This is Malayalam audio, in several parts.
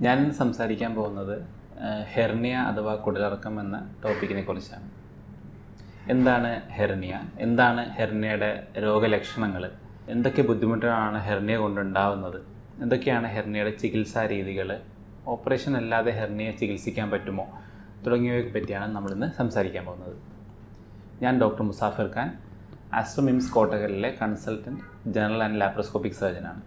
ഞാൻ ഇന്ന് സംസാരിക്കാൻ പോകുന്നത് ഹെർണിയ അഥവാ കുടലിറക്കം എന്ന ടോപ്പിക്കിനെ കുറിച്ചാണ് എന്താണ് ഹെർണിയ എന്താണ് ഹെർണിയയുടെ രോഗലക്ഷണങ്ങൾ എന്തൊക്കെ ബുദ്ധിമുട്ടുകളാണ് ഹെർണിയ കൊണ്ടുണ്ടാവുന്നത് എന്തൊക്കെയാണ് ഹെർണിയയുടെ ചികിത്സാ രീതികൾ ഓപ്പറേഷൻ അല്ലാതെ ഹെർണിയ ചികിത്സിക്കാൻ പറ്റുമോ തുടങ്ങിയവയെ പറ്റിയാണ് നമ്മളിന്ന് സംസാരിക്കാൻ പോകുന്നത് ഞാൻ ഡോക്ടർ മുസാഫിർ ഖാൻ ആസ്ട്രോമിംസ് കോട്ടകലിലെ കൺസൾട്ടൻറ്റ് ജനറൽ ആൻഡ് ലാപ്രോസ്കോപ്പിക് സർജനാണ്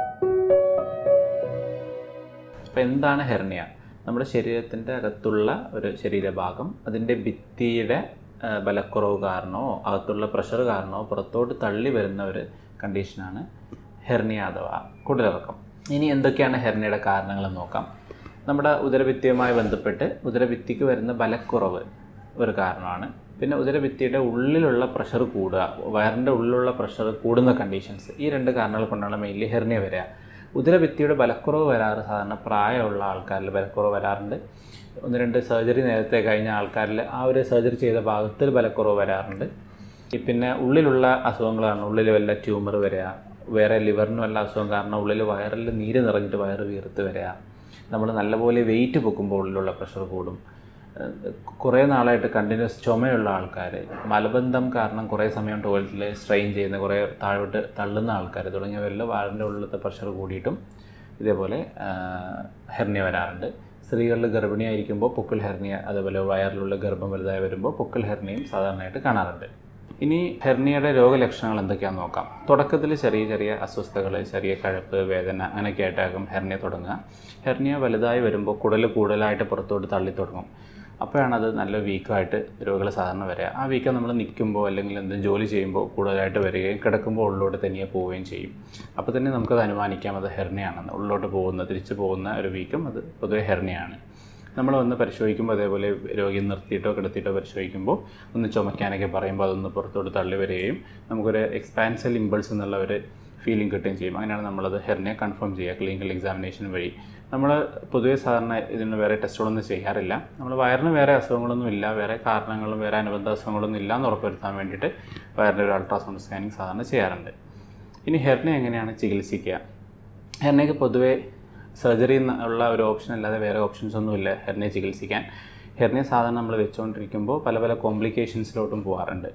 അപ്പോൾ എന്താണ് ഹെർണിയ നമ്മുടെ ശരീരത്തിൻ്റെ അകത്തുള്ള ഒരു ശരീരഭാഗം അതിൻ്റെ ഭിത്തിയുടെ ആ, ബലക്കുറവ് കാരണമോ അകത്തുള്ള പ്രഷർ കാരണമോ പുറത്തോട്ട് തള്ളി വരുന്ന ഒരു കണ്ടീഷനാണ് ഹെർണിയ അഥവാ കുടലിറക്കം ഇനി എന്തൊക്കെയാണ് ഹെർണിയയുടെ കാരണങ്ങളെന്ന് നോക്കാം നമ്മുടെ ഉദരഭിത്തിയുമായി ബന്ധപ്പെട്ട് ഉദരഭിത്തിക്ക് വരുന്ന ബലക്കുറവ് ഒരു കാരണമാണ് പിന്നെ ഉദരഭിത്തിയുടെ ഉള്ളിലുള്ള പ്രഷർ കൂടുക വയറിൻ്റെ ഉള്ളിലുള്ള പ്രഷർ കൂടുന്ന കണ്ടീഷൻസ് ഈ രണ്ട് കാരണങ്ങൾ കൊണ്ടാണ് മെയിൻലി ഹെർണിയ വരിക ഉദരഭിത്തിയുടെ ബലക്കുറവ് വരാറ് സാധാരണ പ്രായമുള്ള ആൾക്കാരിൽ ബലക്കുറവ് വരാറുണ്ട് ഒന്ന് രണ്ട് സർജറി നേരത്തെ കഴിഞ്ഞ ആൾക്കാരിൽ ആ ഒരു സർജറി ചെയ്ത ഭാഗത്തിൽ ബലക്കുറവ് വരാറുണ്ട് ഈ പിന്നെ ഉള്ളിലുള്ള അസുഖങ്ങളാണ് ഉള്ളിൽ വല്ല ട്യൂമർ വരിക വേറെ ലിവറിന് വല്ല അസുഖം കാരണം ഉള്ളിൽ വയറിൽ നീര് നിറഞ്ഞിട്ട് വയറ് വീർത്ത് വരിക നമ്മൾ നല്ലപോലെ വെയിറ്റ് പൊക്കുമ്പോൾ ഉള്ളിലുള്ള പ്രഷർ കൂടും ഏഹ് കുറേ നാളായിട്ട് കണ്ടിന്യൂസ് ചുമയുള്ള ആൾക്കാർ മലബന്ധം കാരണം കുറേ സമയം ടോയ്ലറ്റിൽ സ്ട്രെയിൻ ചെയ്യുന്ന കുറേ താഴോട്ട് തള്ളുന്ന ആൾക്കാർ തുടങ്ങിയവരിൽ വാറിൻ്റെ ഉള്ളിലത്തെ പ്രഷർ കൂടിയിട്ടും ഇതേപോലെ ഹെർണിയ വരാറുണ്ട് സ്ത്രീകളിൽ ഗർഭിണിയായിരിക്കുമ്പോൾ പൊക്കിൾ ഹെർണിയ അതേപോലെ വയറിലുള്ള ഗർഭം വലുതായി വരുമ്പോൾ പൊക്കിൾ ഹെർണിയും സാധാരണയായിട്ട് കാണാറുണ്ട് ഇനി ഹെർണിയയുടെ രോഗലക്ഷണങ്ങൾ എന്തൊക്കെയാണെന്ന് നോക്കാം തുടക്കത്തിൽ ചെറിയ ചെറിയ അസ്വസ്ഥതകൾ ചെറിയ കഴപ്പ് വേദന അങ്ങനെയൊക്കെ ആയിട്ടാകും ഹെർണിയ തുടങ്ങുക ഹെർണിയ വലുതായി വരുമ്പോൾ കുടൽ കൂടുതലായിട്ട് പുറത്തോട്ട് തള്ളി തുടങ്ങും അപ്പോഴാണ് അത് നല്ല വീക്കായിട്ട് രോഗികൾ സാധാരണ വരിക ആ വീക്കം നമ്മൾ നിൽക്കുമ്പോൾ അല്ലെങ്കിൽ എന്തെങ്കിലും ജോലി ചെയ്യുമ്പോൾ കൂടുതലായിട്ട് വരികയും കിടക്കുമ്പോൾ ഉള്ളിലോട്ട് തനിയെ പോവുകയും ചെയ്യും അപ്പോൾ തന്നെ നമുക്കത് അനുമാനിക്കാം അത് ഹെർണിയാണെന്ന് ഉള്ളിലോട്ട് പോകുന്ന തിരിച്ചു പോകുന്ന ഒരു വീക്കം അത് പൊതുവെ ഹെർണിയാണ് നമ്മൾ വന്ന് പരിശോധിക്കുമ്പോൾ അതേപോലെ രോഗി നിർത്തിയിട്ടോ കിടത്തിയിട്ടോ പരിശോധിക്കുമ്പോൾ ഒന്ന് ചുമയ്ക്കാനൊക്കെ പറയുമ്പോൾ അതൊന്ന് പുറത്തോട്ട് തള്ളി വരികയും നമുക്കൊരു എക്സ്പാൻസൽ ഇമ്പൾസ് എന്നുള്ള ഒരു ഫീലിംഗ് കിട്ടുകയും ചെയ്യും അങ്ങനെയാണ് നമ്മളത് ഹെർണിയ കൺഫേം ചെയ്യുക ക്ലിനിക്കൽ എക്സാമിനേഷൻ വഴി നമ്മൾ പൊതുവേ സാധാരണ ഇതിന് വേറെ ടെസ്റ്റുകളൊന്നും ചെയ്യാറില്ല നമ്മൾ വയറിന് വേറെ അസുഖങ്ങളൊന്നും ഇല്ല വേറെ കാരണങ്ങളും വേറെ അനുബന്ധ അസുഖങ്ങളൊന്നും ഇല്ല എന്ന് ഉറപ്പുവരുത്താൻ വേണ്ടിയിട്ട് വയറിൻ്റെ ഒരു അൾട്രാസൗണ്ട് സ്കാനിങ് സാധാരണ ചെയ്യാറുണ്ട് ഇനി ഹെർണിയ എങ്ങനെയാണ് ചികിത്സിക്കുക ഹെർണിയക്ക് പൊതുവേ സർജറി ഉള്ള ഒരു ഓപ്ഷൻ അല്ലാതെ വേറെ ഓപ്ഷൻസ് ഒന്നുമില്ല ഹെർണിയ ചികിത്സിക്കാൻ ഹെർണിയ സാധാരണ നമ്മൾ വെച്ചുകൊണ്ടിരിക്കുമ്പോൾ പല പല കോംപ്ലിക്കേഷൻസിലോട്ടും പോകാറുണ്ട്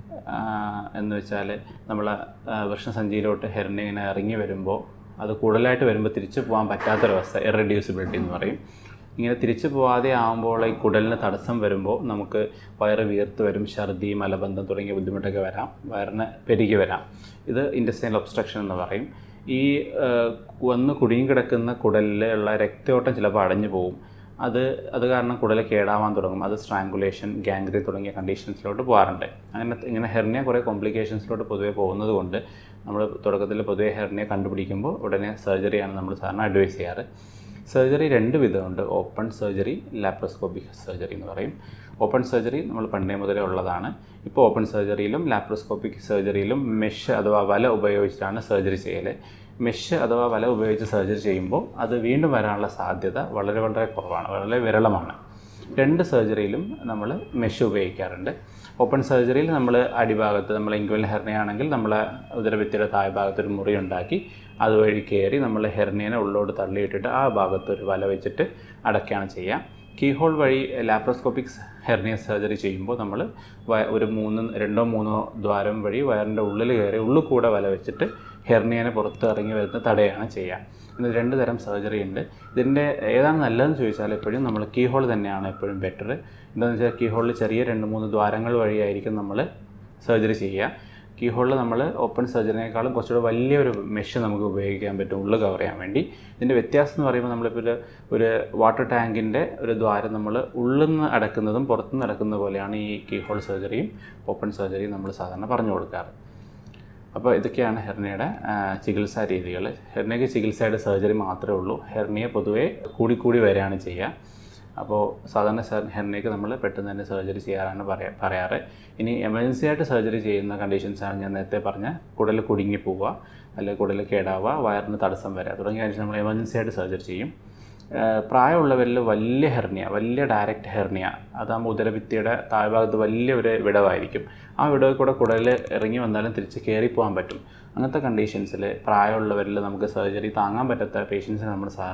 ആഹ് എന്ന് വെച്ചാൽ നമ്മൾ വൃഷസഞ്ചിയിലോട്ട് ഹെർണിയ ഇങ്ങനെ ഇറങ്ങി വരുമ്പോൾ അത് കൂടുതലായിട്ട് വരുമ്പോൾ തിരിച്ചു പോകാൻ പറ്റാത്തൊരവസ്ഥ ഇറഡ്യൂസിബിലിറ്റി എന്ന് പറയും ഇങ്ങനെ തിരിച്ചു പോകാതെ ആകുമ്പോൾ ഈ കുടലിന് തടസ്സം വരുമ്പോൾ നമുക്ക് വയറ് വീർത്ത് വരും ഛർദി മലബന്ധം തുടങ്ങിയ ബുദ്ധിമുട്ടൊക്കെ വരാം വയറിന് പെരുകി വരാം ഇത് ഇൻഡസ്റ്റൈനൽ ഒബ്സ്ട്രക്ഷൻ എന്ന് പറയും ഈ ആഹ്, വന്ന് കുടുങ്ങി കിടക്കുന്ന കുടലിലുള്ള രക്തയോട്ടം ചിലപ്പോൾ അടഞ്ഞു പോകും അത് അത് കാരണം കുടൽ കേടാവാൻ തുടങ്ങും അത് സ്ട്രാങ്കുലേഷൻ ഗാംഗ്രി തുടങ്ങിയ കണ്ടീഷൻസിലോട്ട് പോകാറുണ്ട് അങ്ങനെ ഇങ്ങനെ ഹെർണിയ കുറേ കോംപ്ലിക്കേഷൻസിലോട്ട് പൊതുവേ പോകുന്നത് കൊണ്ട് നമ്മൾ തുടക്കത്തിൽ പൊതുവേ ഹെർണിയ കണ്ടുപിടിക്കുമ്പോൾ ഉടനെ സർജറിയാണ് നമ്മൾ സാധാരണ അഡ്വൈസ് ചെയ്യാറ് സർജറി രണ്ട് വിധമുണ്ട് ഓപ്പൺ സർജറി ലാപ്രോസ്കോപ്പിക് സർജറി എന്ന് പറയും ഓപ്പൺ സർജറി നമ്മൾ പണ്ടേ മുതലേ ഉള്ളതാണ് ഇപ്പോൾ ഓപ്പൺ സർജറിയിലും ലാപ്രോസ്കോപ്പിക് സർജറിയിലും മെഷ് അഥവാ വല ഉപയോഗിച്ചിട്ടാണ് സർജറി ചെയ്യൽ മെഷ് അഥവാ വല ഉപയോഗിച്ച് സർജറി ചെയ്യുമ്പോൾ അത് വീണ്ടും വരാനുള്ള സാധ്യത വളരെ വളരെ കുറവാണ് വളരെ വിരളമാണ് രണ്ട് സർജറിയിലും നമ്മൾ മെഷ് ഉപയോഗിക്കാറുണ്ട് ഓപ്പൺ സർജറിയിൽ നമ്മൾ അടിഭാഗത്ത് നമ്മൾ ഇൻക്വൽ ഹെർണിയ ആണെങ്കിൽ നമ്മൾ ഉദരഭിത്തിയുടെ താഴെ ഭാഗത്ത് ഒരു മുറി ഉണ്ടാക്കി അതുവഴി കയറി നമ്മൾ ഹെർണിയനെ ഉള്ളോട്ട് തള്ളിയിട്ടിട്ട് ആ ഭാഗത്ത് ഒരു വല വെച്ചിട്ട് അടയ്ക്കുകയാണ് ചെയ്യുക കീഹോൾ വഴി ലാപ്രോസ്കോപ്പിക് ഹെർണിയ സർജറി ചെയ്യുമ്പോൾ നമ്മൾ ഒരു മൂന്ന് രണ്ടോ മൂന്നോ ദ്വാരം വഴി വയറിൻ്റെ ഉള്ളിൽ കയറി ഉള്ളിൽ കൂടെ വല വെച്ചിട്ട് ഹെർണിയനെ പുറത്ത് ഇറങ്ങി വരുന്ന തടയാണ് ചെയ്യുക ഇത് രണ്ട് തരം സർജറി ഉണ്ട് ഇതിൻ്റെ ഏതാണ് നല്ലതെന്ന് ചോദിച്ചാൽ എപ്പോഴും നമ്മൾ കീഹോൾ തന്നെയാണ് എപ്പോഴും ബെറ്റർ എന്താണെന്ന് വെച്ചാൽ കീഹോളിൽ ചെറിയ രണ്ട് മൂന്ന് ദ്വാരങ്ങൾ വഴിയായിരിക്കും നമ്മൾ സർജറി ചെയ്യുക കീഹോളിൽ നമ്മൾ ഓപ്പൺ സർജറിനേക്കാളും കുറച്ചുകൂടെ വലിയൊരു മെഷ് നമുക്ക് ഉപയോഗിക്കാൻ പറ്റും ഉള്ളു കവർ ചെയ്യാൻ വേണ്ടി ഇതിൻ്റെ വ്യത്യാസം എന്ന് പറയുമ്പോൾ നമ്മളിപ്പോൾ ഒരു ഒരു വാട്ടർ ടാങ്കിൻ്റെ ഒരു ദ്വാരം നമ്മൾ ഉള്ളിൽ നിന്ന് അടക്കുന്നതും പുറത്തുനിന്ന് അടക്കുന്ന പോലെയാണ് ഈ കീഹോൾ സർജറിയും ഓപ്പൺ സർജറിയും നമ്മൾ സാധാരണ പറഞ്ഞു കൊടുക്കാറ് അപ്പോൾ ഇതൊക്കെയാണ് ഹെർണിയയുടെ ആ, ചികിത്സാ രീതികൾ ഹെർണിയയ്ക്ക് ചികിത്സയുടെ സർജറി മാത്രമേ ഉള്ളൂ ഹെർണിയ പൊതുവേ കൂടിക്കൂടി വരികയാണ് ചെയ്യുക അപ്പോൾ സാധാരണ സർ ഹെർണിയയ്ക്ക് നമ്മൾ പെട്ടെന്ന് തന്നെ സർജറി ചെയ്യാറാണ് പറയാ പറയാറ് ഇനി എമർജൻസി ആയിട്ട് സർജറി ചെയ്യുന്ന കണ്ടീഷൻസാണ് ഞാൻ നേരത്തെ പറഞ്ഞ കുടൽ കുടുങ്ങി പോവുക അല്ലെങ്കിൽ കുടൽ കേടാവുക വയറിന് തടസ്സം വരിക തുടങ്ങിയ കണ്ടീഷൻ നമ്മൾ എമർജൻസി ആയിട്ട് സർജറി ചെയ്യും ഏഹ് പ്രായമുള്ളവരിൽ വലിയ ഹെർണിയ വലിയ ഡയറക്റ്റ് ഹെർണിയ അതാകുമ്പോൾ ഉദരഭിത്തിയുടെ താഴ്ഭാഗത്ത് വലിയ ഒരു വിടവായിരിക്കും ആ വിടവിൽ കൂടെ കുടലിൽ ഇറങ്ങി വന്നാലും തിരിച്ച് കയറിപ്പോകാൻ പറ്റും അങ്ങനത്തെ കണ്ടീഷൻസിൽ പ്രായമുള്ളവരിൽ നമുക്ക് സർജറി താങ്ങാൻ പറ്റാത്ത പേഷ്യൻസിനെ നമ്മൾ സാധാരണ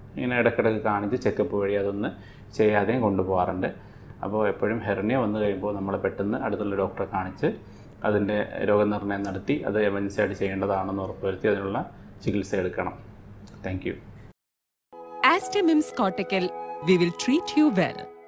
ഇങ്ങനെ ഇടയ്ക്കിടയ്ക്ക് കാണിച്ച് ചെക്കപ്പ് വഴി അതൊന്ന് ചെയ്യാതെയും കൊണ്ടുപോകാറുണ്ട് അപ്പോൾ എപ്പോഴും ഹെർണിയ വന്നു കഴിയുമ്പോൾ നമ്മൾ പെട്ടെന്ന് അടുത്തുള്ള ഡോക്ടറെ കാണിച്ച് അതിൻ്റെ രോഗനിർണയം നടത്തി അത് എമർജൻസി ആയിട്ട് ചെയ്യേണ്ടതാണെന്ന് ഉറപ്പുവരുത്തി അതിനുള്ള ചികിത്സ എടുക്കണം thank you Astamim's Cortical, we will treat you well.